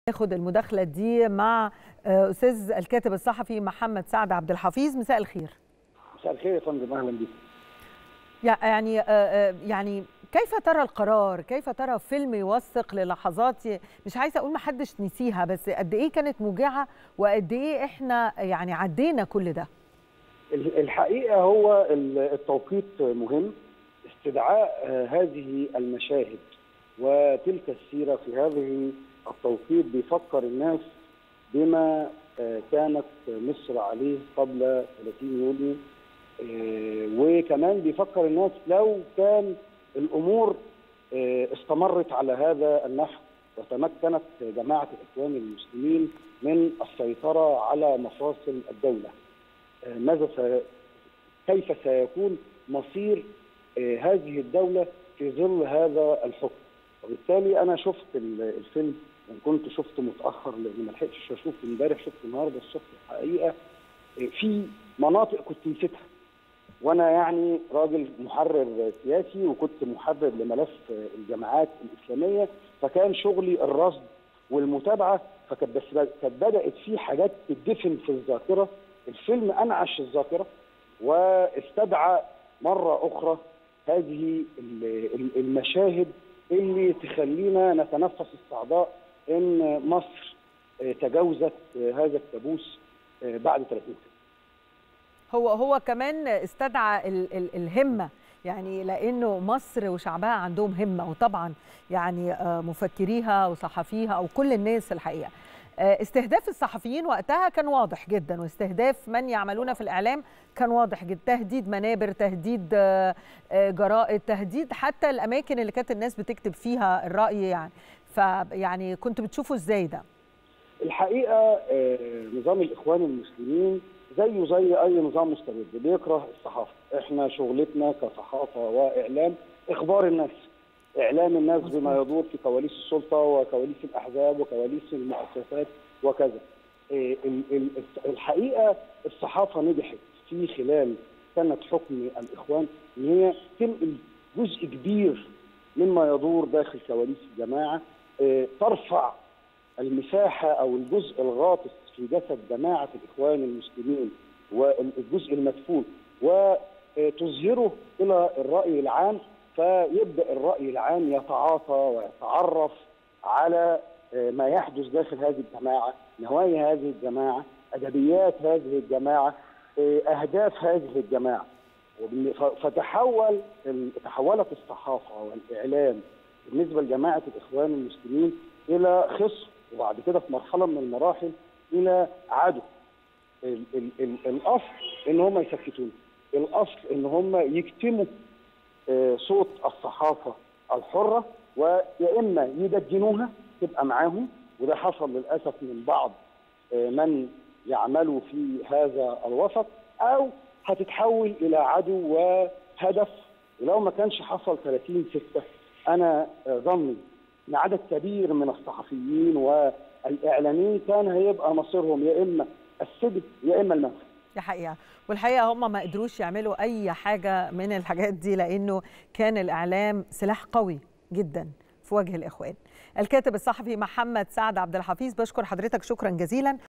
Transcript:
ناخد المداخله دي مع استاذ الكاتب الصحفي محمد سعد عبد الحفيظ مساء الخير مساء الخير يا فندم اهلا بك يعني يعني كيف ترى القرار كيف ترى فيلم يوثق للحظات مش عايزه اقول ما حدش نسيها بس قد ايه كانت موجعه وقد ايه احنا يعني عدينا كل ده الحقيقه هو التوقيت مهم استدعاء هذه المشاهد وتلك السيره في هذه التوقيت بيفكر الناس بما كانت مصر عليه قبل 30 يونيو وكمان بيفكر الناس لو كان الامور استمرت على هذا النحو وتمكنت جماعه الاخوان المسلمين من السيطره على مفاصل الدوله ماذا سي... كيف سيكون مصير هذه الدوله في ظل هذا الحكم وبالتالي انا شفت الفيلم وان كنت شفته متاخر لان ما لحقتش اشوفه امبارح شفته النهارده الصبح الحقيقه في مناطق كنت نسيتها وانا يعني راجل محرر سياسي وكنت محرر لملف الجماعات الاسلاميه فكان شغلي الرصد والمتابعه فكانت بس كانت بدات في حاجات تدفن في الذاكره الفيلم انعش الذاكره واستدعى مره اخرى هذه المشاهد اللي تخلينا نتنفس الصعداء ان مصر تجاوزت هذا الكابوس بعد 30 سنه هو هو كمان استدعى ال ال الهمه يعني لانه مصر وشعبها عندهم همه وطبعا يعني مفكريها وصحفيها او كل الناس الحقيقه استهداف الصحفيين وقتها كان واضح جدا واستهداف من يعملون في الاعلام كان واضح جدا تهديد منابر تهديد جرائد تهديد حتى الاماكن اللي كانت الناس بتكتب فيها الراي يعني فيعني كنت بتشوفه ازاي ده الحقيقه نظام الاخوان المسلمين زيه زي اي نظام مستبد بيكره الصحافه احنا شغلتنا كصحافه واعلام اخبار الناس اعلام الناس بما يدور في كواليس السلطه وكواليس الاحزاب وكواليس المؤسسات وكذا الحقيقه الصحافه نجحت في خلال سنه حكم الاخوان ان هي تنقل جزء كبير مما يدور داخل كواليس الجماعه ترفع المساحه او الجزء الغاطس في جسد جماعه الاخوان المسلمين والجزء المدفون وتظهره الى الراي العام فيبدا الراي العام يتعاطى ويتعرف على ما يحدث داخل هذه الجماعه، نوايا هذه الجماعه، ادبيات هذه الجماعه، اهداف هذه الجماعه. فتحول تحولت الصحافه والاعلام بالنسبه لجماعه الاخوان المسلمين الى خصم وبعد كده في مرحله من المراحل الى عدو. ال ال ال الاصل ان هم يسكتونا، الاصل ان هم يكتموا صوت الصحافه الحره ويا اما يدجنوها تبقى معاهم وده حصل للاسف من بعض من يعملوا في هذا الوسط او هتتحول الى عدو وهدف ولو ما كانش حصل 30 6 انا ظني ان عدد كبير من الصحفيين والاعلاميين كان هيبقى مصيرهم يا اما السجن يا اما المنفى دي حقيقه والحقيقه هم ما قدروش يعملوا اي حاجه من الحاجات دي لانه كان الاعلام سلاح قوي جدا في وجه الاخوان الكاتب الصحفي محمد سعد عبد الحفيظ بشكر حضرتك شكرا جزيلا